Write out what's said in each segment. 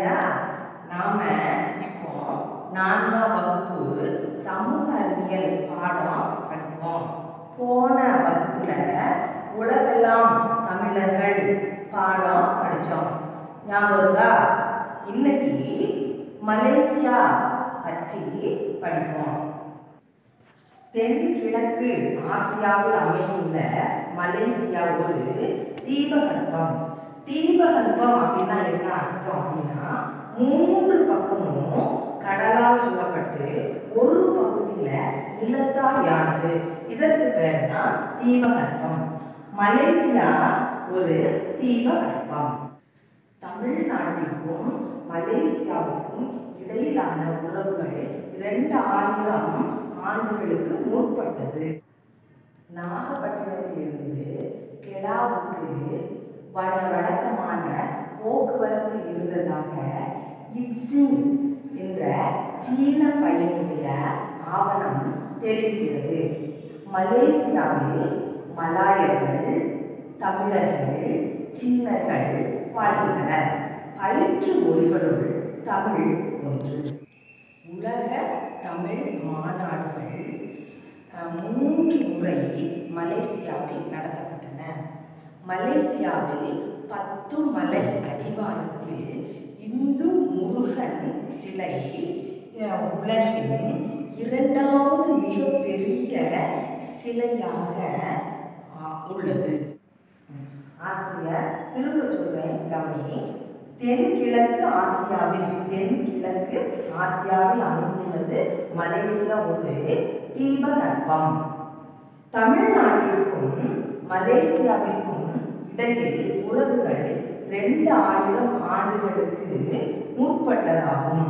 இல்லையா நாம இப்போ நான்காம் வகுப்பு சமூக அறிவியல் பாடம் படிப்போம் போன வகுப்புல உலகெல்லாம் தமிழர்கள் பாடம் படித்தோம் ஞாபகம் இருக்கா இன்னைக்கு மலேசியா பற்றி படிப்போம் தென்கிழக்கு ஆசியாவில் அமைந்துள்ள மலேசியா ஒரு தீபகற்பம் தீபகற்பம் அப்படின்னா என்ன அர்த்தம் அப்படின்னா மூன்று பக்கமும் கடலால் சூழப்பட்டு ஒரு பகுதியில நிலத்தால் யானது இதற்கு பேர் தான் தீபகற்பம் மலேசியா ஒரு தீபகற்பம் தமிழ்நாட்டிற்கும் மலேசியாவுக்கும் இடையிலான உறவுகள் இரண்டு ஆயிரம் ஆண்டுகளுக்கு முற்பட்டது நாகப்பட்டினத்திலிருந்து கெடாவுக்கு வட வழக்கமான போக்குவரத்து இருந்ததாக இட்சிங் என்ற சீன பையனுடைய ஆவணம் தெரிவிக்கிறது மலேசியாவில் மலாயர்கள் தமிழர்கள் சீனர்கள் வாழ்கின்றனர் பயிற்று மொழிகளுள் தமிழ் ஒன்று உலக தமிழ் மாநாடுகள் அஹ், மூன்று முறை மலேசியாவில் நடத்தப்பட்டன மலேசியாவில் பத்து மலை அடிவாரத்தில் இந்து முருகன் சிலை அஹ், உலகின் இரண்டாவது மிகப்பெரிய சிலையாக அஹ், உள்ளது ஆசிரியர் திரும்ப சொல்றேன் கவனி தென்கிழக்கு ஆசியாவில் தென்கிழக்கு ஆசியாவில் அமைந்துள்ளது மலேசியா ஒரு தீபகற்பம் தமிழ்நாட்டிற்கும் மலேசியாவிற்கும் இடையில் உறவுகள் ரெண்டு ஆயிரம் ஆண்டுகளுக்கு முற்பட்டதாகும்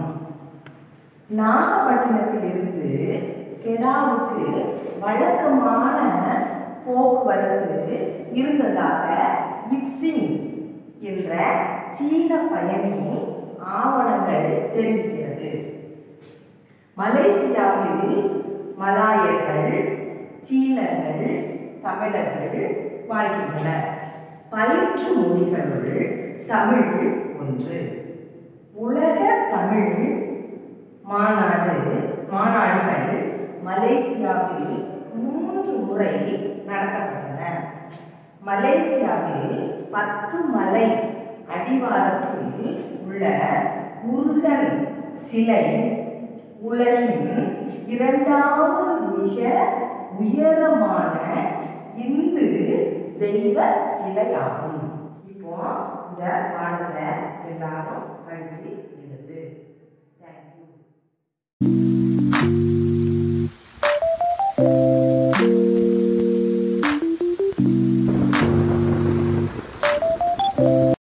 நாகப்பட்டினத்திலிருந்து கெடாவுக்கு வழக்கமான போக்குவரத்து இருந்ததாக இட்சிங் என்ற சீன பயணி ஆவணங்கள் தெரிவிக்கிறது மலேசியாவில் மலாயர்கள் சீனர்கள் தமிழர்கள் வாழ்கின்றனர் பயிற்று மொழிகளுள் தமிழ் ஒன்று உலக தமிழ் மாநாடு மாநாடுகள் மலேசியாவில் மூன்று முறை நடத்தப்பட்டன மலேசியாவில் பத்து மலை அடிவாரத்தில் உள்ள முருகன் சிலை உலகின் இரண்டாவது மிக உயரமான இந்து தெய்வ சிலையாகும் இப்போ இந்த பாடத்தை எல்லாரும் படிச்சு எழுது தேங்க்யூ